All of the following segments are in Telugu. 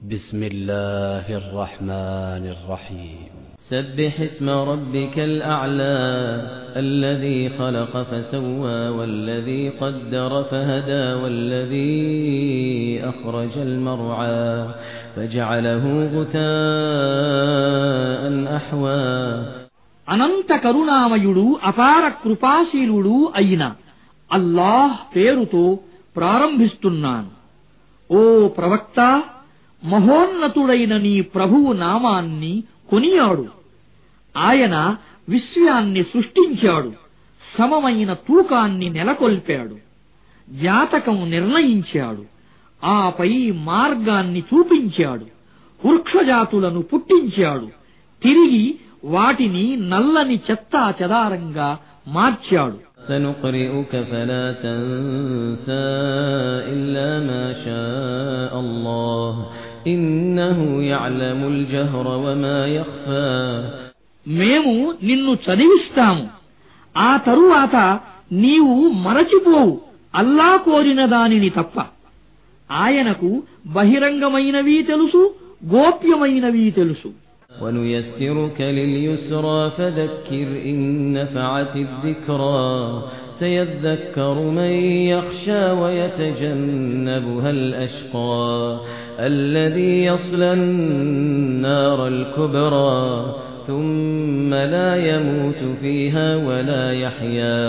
بسم الله الرحمن الرحيم سبح اسم ربك الأعلى الذي خلق فسوى والذي قدر فهدى والذي أخرج المرعى فجعله غثاء أحوى అనంత కరుణామయుడు అపార కృపాశీలుడు అయిన అల్లాహ్ పేరుతో ప్రారంభిస్తున్నాను ఓ ప్రవక్త మహోన్నతుడైన నీ ప్రభువు నామాన్ని కొనియాడు ఆయన విశ్వాన్ని సృష్టించాడు సమమైన తూకాన్ని నెలకొల్పాడు జాతకం నిర్ణయించాడు ఆపై మార్గాన్ని చూపించాడు వృక్షజాతులను పుట్టించాడు తిరిగి వాటిని నల్లని చెత్తా చెదారంగా మార్చాడు سنقرئك فلا تنسى إلا ما شاء الله إنه يعلم الجهر وما يخفى మేము నిన్ను చదివిస్తాము ఆ తరువాత నీవు మరచిపోవు అల్లా కోరిన దానిని తప్ప ఆయనకు బహిరంగమైనవి తెలుసు గోప్యమైనవి తెలుసు ونيسرك لليسرى فذكر إن نفعت الذكرى سيذكر من يخشى ويتجنبها الأشقى الذي يصلى النار الكبرى ثم لا يموت فيها ولا يحيا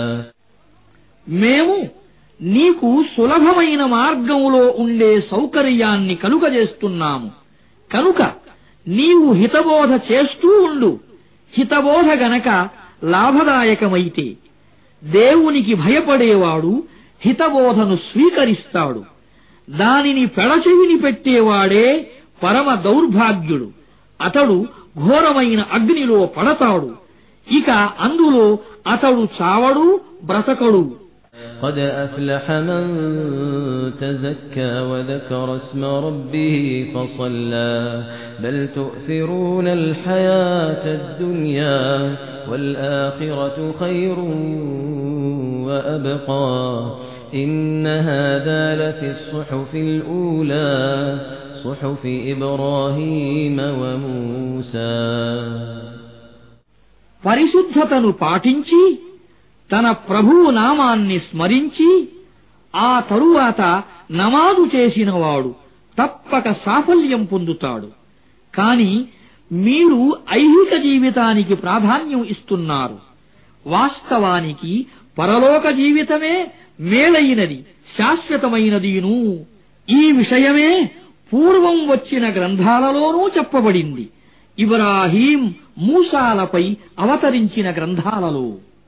మేము నీకు సులభమైన మార్గములో ఉండే సౌకర్యాన్ని కలుగజేస్తున్నాము కనుక నీవు హితబోధ చేస్తూ ఉండు హితబోధ గనక లాభదాయకమైతే దేవునికి భయపడేవాడు హితబోధను స్వీకరిస్తాడు దానిని పెడచెవిని పెట్టేవాడే పరమ దౌర్భాగ్యుడు అతడు ఘోరమైన అగ్నిలో పడతాడు ఇక అందులో అతడు చావడు బ్రతకడు قد أفلح من تزكى وذكر اسم ربه فصلى بل تؤثرون الحياة الدنيا والآخرة خير وأبقى إن هذا لفي الصحف الأولى صحف إبراهيم وموسى పరిశుద్ధతను పాటించి తన ప్రభువు నామాన్ని స్మరించి ఆ తరువాత నమాజు చేసినవాడు తప్పక సాఫల్యం పొందుతాడు కాని మీరు ఐహిక జీవితానికి ప్రాధాన్యం ఇస్తున్నారు వాస్తవానికి పరలోక జీవితమే మేలైనది శాశ్వతమైనదిను ఈ విషయమే పూర్వం వచ్చిన గ్రంథాలలోనూ చెప్పబడింది ఇబ్రాహీం మూసాలపై అవతరించిన గ్రంథాలలో